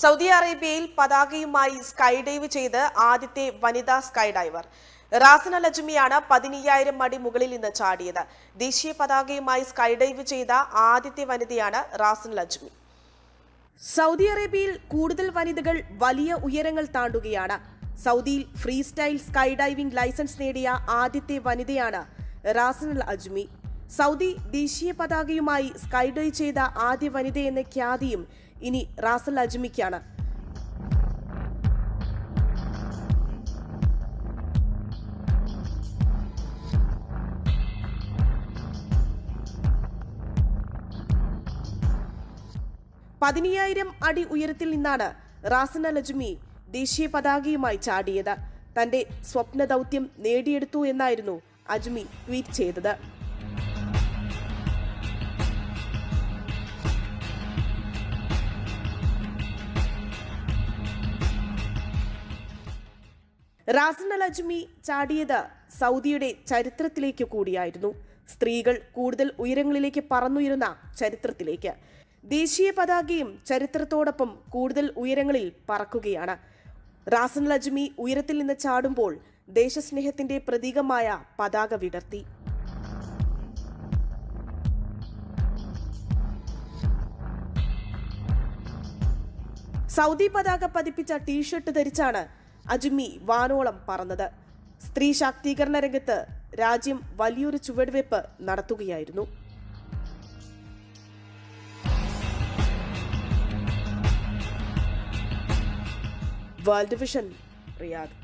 Saudi അറേബ്യയിൽ പതാകയുമായി sky dive ചെയ്ത് ആദ്യത്തെ വനിതാ സ്കൈ ഡൈവർ റാസന ലജ്മിയാണ് പതിനയ്യായിരം അടി മുകളിൽ നിന്ന് ചാടിയത് ദേശീയ പതാകയുമായി സ്കൈ ഡൈവ് ചെയ്ത ആദ്യത്തെ വനിതയാണ് റാസന ലജ്മി സൗദി അറേബ്യയിൽ കൂടുതൽ വനിതകൾ വലിയ ഉയരങ്ങൾ താണ്ടുകയാണ് സൗദിയിൽ free style sky diving licence നേടിയ ആദ്യത്തെ വനിതയാണ് റാസനൽ അജ്മി സൗദി ദേശീയ പതാകയുമായി സ്കൈ ഡൈവ് ചെയ്ത ആദ്യ വനിത എന്ന ഖ്യാതിയും ഇനി റാസൽ അജ്മിക്കാണ് പതിനയ്യായിരം അടി ഉയരത്തിൽ നിന്നാണ് റാസന ലജ്മി ദേശീയ പതാകയുമായി ചാടിയത് തന്റെ സ്വപ്ന ദൗത്യം നേടിയെടുത്തു എന്നായിരുന്നു അജ്മി ട്വീറ്റ് ചെയ്തത് റാസന ലജ്മി ചാടിയത് സൗദിയുടെ ചരിത്രത്തിലേക്ക് കൂടിയായിരുന്നു സ്ത്രീകൾ കൂടുതൽ ഉയരങ്ങളിലേക്ക് പറന്നുയരുന്ന ചരിത്രത്തിലേക്ക് ദേശീയ പതാകയും ചരിത്രത്തോടൊപ്പം കൂടുതൽ ഉയരങ്ങളിൽ പറക്കുകയാണ് റാസൻ ലജ്മി ഉയരത്തിൽ നിന്ന് ചാടുമ്പോൾ ദേശസ്നേഹത്തിന്റെ പ്രതീകമായ പതാക വിടർത്തി സൗദി പതാക പതിപ്പിച്ച ടീഷർട്ട് ധരിച്ചാണ് അജ്മി വാനോളം പറന്നത് സ്ത്രീ ശാക്തീകരണ രംഗത്ത് രാജ്യം വലിയൊരു ചുവടുവയ്പ് നടത്തുകയായിരുന്നു വേൾഡ് വിഷൻ റിയാദ്